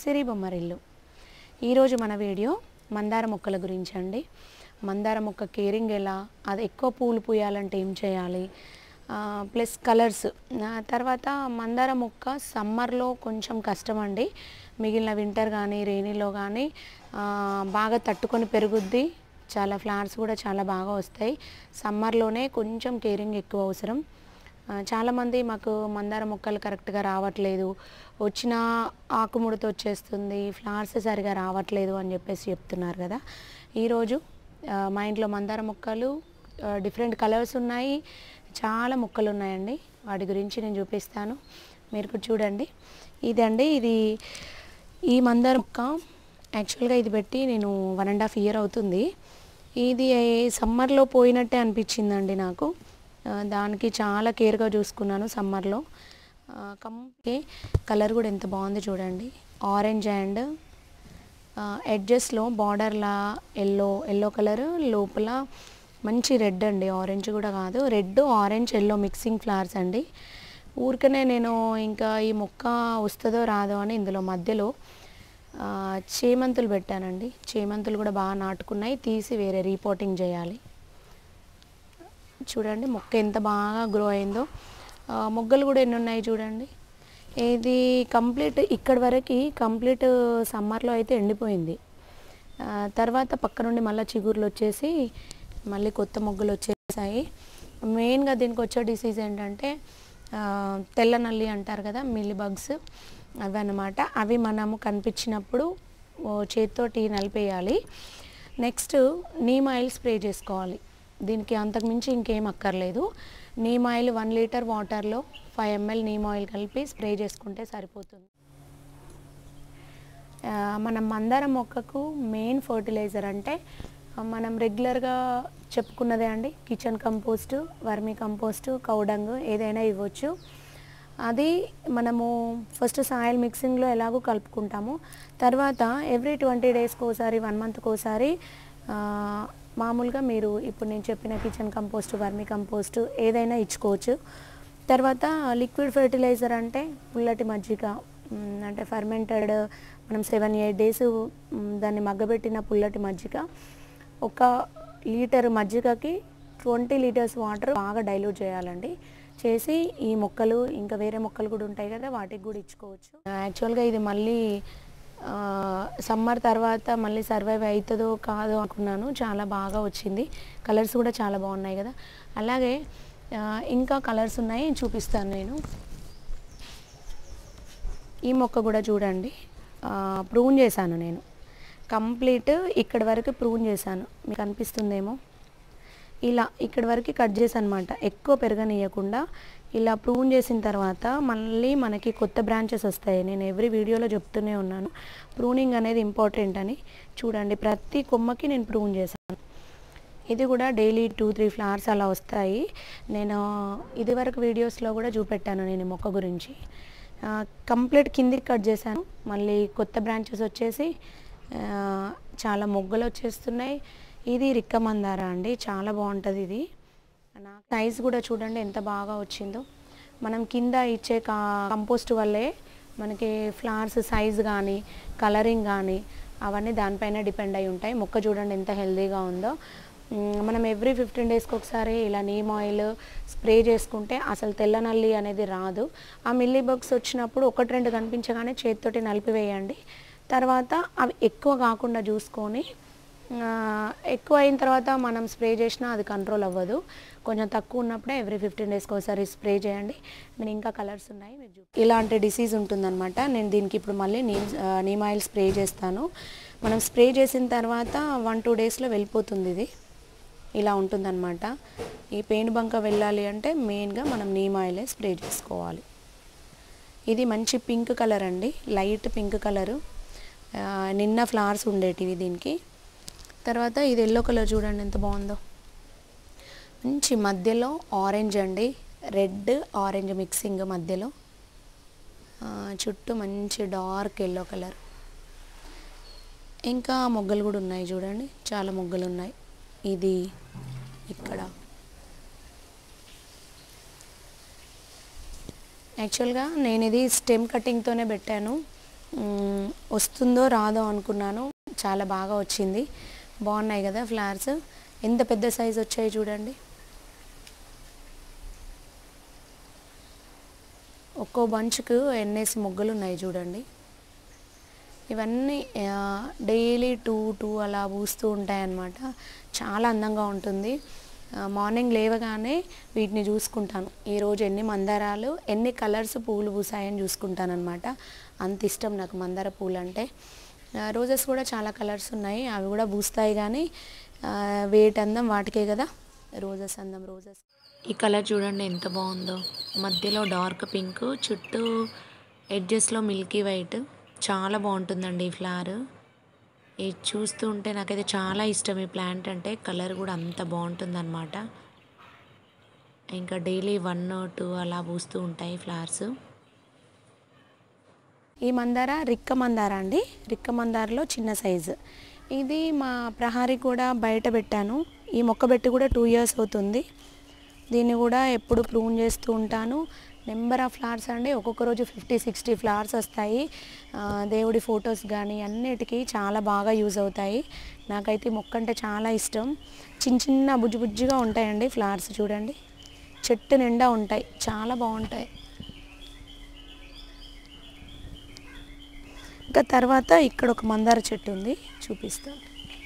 సిరి బొమ్మరిల్లు ఈరోజు మన వీడియో మందార మొక్కల గురించి అండి మందార మొక్క కేరింగ్ ఎలా అది ఎక్కువ పూలు పూయాలంటే ఏం చేయాలి ప్లస్ కలర్స్ తర్వాత మందార మొక్క సమ్మర్లో కొంచెం కష్టం అండి మిగిలిన వింటర్ కానీ రెయినీలో కానీ బాగా తట్టుకొని పెరుగుద్ది చాలా ఫ్లవర్స్ కూడా చాలా బాగా వస్తాయి సమ్మర్లోనే కొంచెం కేరింగ్ ఎక్కువ అవసరం ఆ, చాలామంది మాకు మందార మొక్కలు కరెక్ట్గా రావట్లేదు వచ్చిన ఆకుముడత వచ్చేస్తుంది ఫ్లవర్స్ సరిగా రావట్లేదు అని చెప్పేసి చెప్తున్నారు కదా ఈరోజు ఆ, మా ఇంట్లో మందార మొక్కలు డిఫరెంట్ కలర్స్ ఉన్నాయి చాలా మొక్కలు ఉన్నాయండి వాటి గురించి నేను చూపిస్తాను మీరు కూడా చూడండి ఇదండి ఇది ఈ మందార మొక్క యాక్చువల్గా ఇది పెట్టి నేను వన్ అండ్ హాఫ్ ఇయర్ అవుతుంది ఇది సమ్మర్లో పోయినట్టే అనిపించిందండి నాకు ఆ, దానికి చాలా కేర్గా చూసుకున్నాను సమ్మర్లో కంప్లీ కలర్ కూడా ఎంత బాగుంది చూడండి ఆరెంజ్ అండ్ ఎడ్జెస్లో బార్డర్లా ఎల్లో ఎల్లో కలర్ లోపల మంచి రెడ్ అండి ఆరెంజ్ కూడా కాదు red orange yellow mixing flowers అండి ఊరికనే నేను ఇంకా ఈ మొక్క వస్తుందో రాదో అని ఇందులో మధ్యలో ఆ, చేమంతులు పెట్టానండి చేమంతులు కూడా బాగా నాటుకున్నాయి తీసి వేరే రీపోటింగ్ చేయాలి చూడండి మొక్క ఎంత బాగా గ్రో అయిందో ఆ, మొగ్గలు కూడా ఎన్ని ఉన్నాయి చూడండి ఇది కంప్లీట్ ఇక్కడి వరకు కంప్లీట్ సమ్మర్లో అయితే ఎండిపోయింది ఆ, తర్వాత పక్క నుండి మళ్ళీ చిగుర్లు వచ్చేసి మళ్ళీ కొత్త మొగ్గలు వచ్చేసాయి మెయిన్గా దీనికి వచ్చే డిసీజ్ ఏంటంటే ఆ, తెల్ల నల్లి అంటారు కదా మిల్లీ బగ్స్ అవి అన్నమాట అవి మనము కనిపించినప్పుడు ఓ చేతితోటి నలిపేయాలి నెక్స్ట్ నీమ్ ఆయిల్ స్ప్రే చేసుకోవాలి దీనికి అంతకుమించి ఇంకేం అక్కర్లేదు నీమ్ ఆయిల్ వన్ లీటర్ వాటర్లో ఫైవ్ ఎంఎల్ నీమ్ ఆయిల్ కలిపి స్ప్రే చేసుకుంటే సరిపోతుంది ఆ, మనం మందార మొక్కకు మెయిన్ ఫర్టిలైజర్ అంటే ఆ, మనం రెగ్యులర్గా చెప్పుకున్నదే అండి kitchen compost vermicompost cow dung ఏదైనా ఇవ్వచ్చు అది మనము ఫస్ట్ సాయిల్ మిక్సింగ్లో ఎలాగో కలుపుకుంటాము తర్వాత ఎవ్రీ ట్వంటీ డేస్కి ఒకసారి వన్ మంత్కి ఒకసారి ఆ, మామూలుగా మీరు ఇప్పుడు నేను చెప్పిన కిచెన్ కంపోస్ట్ వర్మీ కంపోస్ట్ ఏదైనా ఇచ్చుకోవచ్చు తర్వాత లిక్విడ్ ఫెర్టిలైజర్ అంటే పుల్లటి మజ్జిగ మ్, అంటే ఫర్మెంటెడ్ మనం సెవెన్ ఎయిట్ డేస్ దాన్ని మగ్గబెట్టిన పుల్లటి మజ్జిగ ఒక లీటర్ మజ్జిగకి ట్వంటీ లీటర్స్ వాటర్ బాగా డైల్యూట్ చేయాలండి చేసి ఈ మొక్కలు ఇంకా వేరే మొక్కలు కూడా ఉంటాయి కదా వాటికి కూడా ఇచ్చుకోవచ్చు యాక్చువల్గా ఇది మళ్ళీ సమ్మర్ తర్వాత మళ్ళీ సర్వైవ్ అవుతుందో కాదో అనుకున్నాను చాలా బాగా వచ్చింది కలర్స్ కూడా చాలా బాగున్నాయి కదా అలాగే ఆ, ఇంకా కలర్స్ ఉన్నాయి చూపిస్తాను నేను ఈ మొక్క కూడా చూడండి ప్రూన్ చేశాను నేను కంప్లీట్ ఇక్కడ వరకు ప్రూన్ చేశాను మీకు అనిపిస్తుందేమో ఇలా ఇక్కడ వరకు కట్ చేసి అనమాట ఎక్కువ పెరగనీయకుండా ఇలా ప్రూన్ చేసిన తర్వాత మళ్ళీ మనకి కొత్త బ్రాంచెస్ వస్తాయి నేను ఎవ్రీ వీడియోలో చెప్తూనే ఉన్నాను ప్రూనింగ్ అనేది ఇంపార్టెంట్ అని చూడండి ప్రతి కొమ్మకి నేను ప్రూన్ చేశాను ఇది కూడా డైలీ టూ త్రీ ఫ్లవర్స్ అలా వస్తాయి నేను ఇదివరకు వీడియోస్లో కూడా చూపెట్టాను నేను ఈ మొక్క గురించి ఆ, కంప్లీట్ కిందికి కట్ చేశాను మళ్ళీ కొత్త బ్రాంచెస్ వచ్చేసి ఆ, చాలా మొగ్గలు వచ్చేస్తున్నాయి ఇది రిక్క మందార అండి చాలా బాగుంటుంది ఇది నా సైజ్ కూడా చూడండి ఎంత బాగా వచ్చిందో మనం కింద ఇచ్చే కా కంపోస్ట్ వల్లే మనకి ఫ్లవర్స్ సైజ్ కానీ కలరింగ్ కానీ అవన్నీ దానిపైన డిపెండ్ అయి ఉంటాయి మొక్క చూడండి ఎంత హెల్తీగా ఉందో మ్, మనం ఎవ్రీ ఫిఫ్టీన్ డేస్కి ఒకసారి ఇలా నీమ్ ఆయిల్ స్ప్రే చేసుకుంటే అసలు తెల్ల నల్లి అనేది రాదు ఆ మిల్లీ బగ్స్ వచ్చినప్పుడు ఒకటి రెండు కనిపించగానే చేతితోటి నలిపివేయండి తర్వాత అవి ఎక్కువ కాకుండా చూసుకొని ఆ, ఎక్కువ అయిన తర్వాత మనం స్ప్రే చేసినా అది కంట్రోల్ అవ్వదు కొంచెం తక్కువ ఉన్నప్పుడే ఎవ్రీ ఫిఫ్టీన్ డేస్కి ఒకసారి స్ప్రే చేయండి నేను ఇంకా కలర్స్ ఉన్నాయి మీరు చూ ఇలాంటి డిసీజ్ ఉంటుందన్నమాట నేను దీనికి ఇప్పుడు మళ్ళీ నీమ్ ఆ, నీమ్ ఆయిల్ స్ప్రే చేస్తాను మనం స్ప్రే చేసిన తర్వాత వన్ టూ డేస్లో వెళ్ళిపోతుంది ఇది ఇలా ఉంటుందన్నమాట ఈ పెయింట్ బంక వెళ్ళాలి అంటే మెయిన్గా మనం నీమ్ ఆయిలే స్ప్రే చేసుకోవాలి ఇది మంచి పింక్ కలర్ అండి లైట్ పింక్ కలరు ఆ, నిన్న ఫ్లవర్స్ ఉండేటివి దీనికి తర్వాత ఇది ఎల్లో కలర్ చూడండి ఎంత బాగుందో మంచి మధ్యలో ఆరెంజ్ అండి రెడ్ ఆరెంజ్ మిక్సింగ్ మధ్యలో ఆ, చుట్టూ మంచి డార్క్ ఎల్లో కలర్ ఇంకా మొగ్గలు కూడా ఉన్నాయి చూడండి చాలా మొగ్గలు ఉన్నాయి ఇది ఇక్కడ యాక్చువల్గా నేను ఇది స్టెమ్ కటింగ్తోనే పెట్టాను మ్, వస్తుందో రాదో అనుకున్నాను చాలా బాగా వచ్చింది బాగున్నాయి కదా ఫ్లవర్స్ ఎంత పెద్ద సైజ్ వచ్చాయి చూడండి ఒక్కో బంచ్కు ఎన్నేసి మొగ్గలు ఉన్నాయి చూడండి ఇవన్నీ డైలీ టూ టూ అలా పూస్తూ ఉంటాయన్నమాట చాలా అందంగా ఉంటుంది ఆ, మార్నింగ్ లేవగానే వీటిని చూసుకుంటాను ఈరోజు ఎన్ని మందారాలు ఎన్ని కలర్స్ పూలు పూసాయని చూసుకుంటాను అనమాట అంత ఇష్టం నాకు మందార పూలు అంటే రోజెస్ కూడా చాలా కలర్స్ ఉన్నాయి అవి కూడా పూస్తాయి కానీ ఆ, వేటి అందం వాటికే కదా రోజెస్ అందం రోజెస్ ఈ కలర్ చూడండి ఎంత బాగుందో మధ్యలో డార్క్ పింక్ చుట్టూ ఎడ్జెస్లో మిల్కీ వైట్ చాలా బాగుంటుందండి ఈ ఫ్లవర్ ఇది చూస్తూ ఉంటే నాకైతే చాలా ఇష్టం ఈ ప్లాంట్ అంటే కలర్ కూడా అంత బాగుంటుందన్నమాట ఇంకా డైలీ వన్ టూ అలా పూస్తూ ఉంటాయి ఫ్లవర్స్ ఈ మందార రిక్క మందార అండి రిక్క మందారలో చిన్న సైజు ఇది మా ప్రహారీ కూడా బయట పెట్టాను ఈ మొక్క పెట్టి కూడా టూ ఇయర్స్ అవుతుంది దీన్ని కూడా ఎప్పుడు ప్రూన్ చేస్తూ ఉంటాను నెంబర్ ఆఫ్ ఫ్లవర్స్ అండి ఒక్కొక్క రోజు ఫిఫ్టీ సిక్స్టీ ఫ్లవర్స్ వస్తాయి ఆ, దేవుడి ఫొటోస్ కానీ అన్నిటికీ చాలా బాగా యూజ్ అవుతాయి నాకైతే ఈ మొక్క అంటే చాలా ఇష్టం చిన్న చిన్న బుజ్జి బుజ్జిగా ఉంటాయండి ఫ్లవర్స్ చూడండి చెట్టు నిండా ఉంటాయి చాలా బాగుంటాయి ఇంకా తర్వాత ఇక్కడ ఒక మందార చెట్టు ఉంది చూపిస్తాను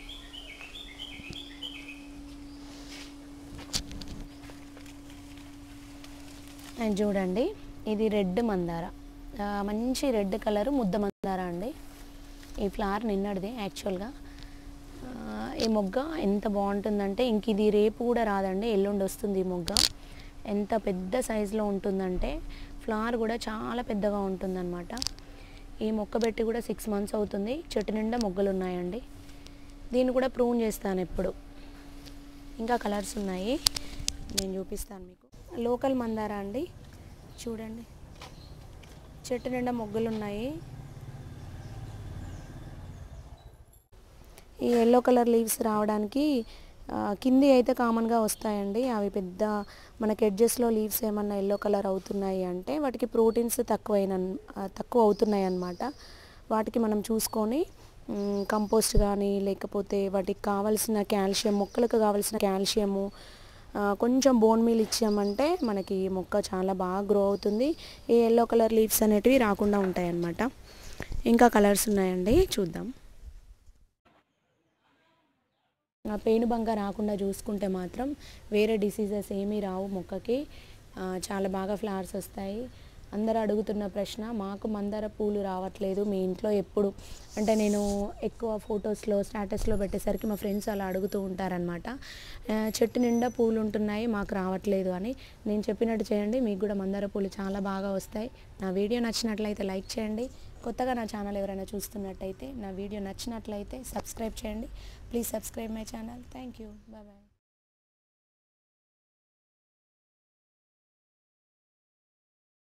అండ్ చూడండి ఇది రెడ్ మందార ఆ, మంచి రెడ్ కలర్ ముద్ద మందార అండి ఈ ఫ్లవర్ నిన్నటిది యాక్చువల్గా ఆ, ఈ మొగ్గ ఎంత బాగుంటుందంటే ఇంక ఇది రేపు కూడా రాదండి ఎల్లుండి వస్తుంది ఈ మొగ్గ ఎంత పెద్ద సైజులో ఉంటుందంటే ఫ్లవర్ కూడా చాలా పెద్దగా ఉంటుందన్నమాట ఈ మొక్క పెట్టి కూడా సిక్స్ మంత్స్ అవుతుంది చెట్టు నిండా మొగ్గలు ఉన్నాయండి దీన్ని కూడా ప్రూన్ చేస్తాను ఎప్పుడు ఇంకా కలర్స్ ఉన్నాయి నేను చూపిస్తాను మీకు లోకల్ మందార అండి చూడండి చెట్టు నిండా మొగ్గలు ఉన్నాయి ఈ ఎల్లో కలర్ లీవ్స్ రావడానికి ఆ, కింది అయితే కామన్గా వస్తాయండి అవి పెద్ద మనకి ఎడ్జెస్లో లీవ్స్ ఏమన్నా ఎల్లో కలర్ అవుతున్నాయి అంటే వాటికి ప్రోటీన్స్ తక్కువైన తక్కువ అవుతున్నాయి అన్నమాట వాటికి మనం చూసుకొని మ్, కంపోస్ట్ కానీ లేకపోతే వాటికి కావాల్సిన కాల్షియం మొక్కలకు కావాల్సిన కాల్షియము ఆ, కొంచెం బోన్ మీల్ ఇచ్చామంటే మనకి ఈ మొక్క చాలా బాగా గ్రో అవుతుంది ఈ ఎల్లో కలర్ లీవ్స్ అనేటివి రాకుండా ఉంటాయి అన్నమాట ఇంకా కలర్స్ ఉన్నాయండి చూద్దాం ఆ పేనుబంక రాకుండా చూసుకుంటే మాత్రం వేరే డిసీజెస్ ఏమీ రావు మొక్కకి ఆ, చాలా బాగా ఫ్లవర్స్ వస్తాయి అందరూ అడుగుతున్న ప్రశ్న మాకు మందార పూలు రావట్లేదు మీ ఇంట్లో ఎప్పుడు అంటే నేను ఎక్కువ ఫొటోస్లో స్టేటస్లో పెట్టేసరికి మా ఫ్రెండ్స్ అలా అడుగుతూ ఉంటారనమాట ఆ, చెట్టు నిండా పూలు ఉంటున్నాయి మాకు రావట్లేదు అని నేను చెప్పినట్టు చేయండి మీకు కూడా మందార పూలు చాలా బాగా వస్తాయి నా వీడియో నచ్చినట్లయితే లైక్ చేయండి కొత్తగా నా ఛానల్ ఎవరైనా చూస్తున్నట్టయితే నా వీడియో నచ్చినట్లయితే సబ్స్క్రైబ్ చేయండి please subscribe my channel thank you bye bye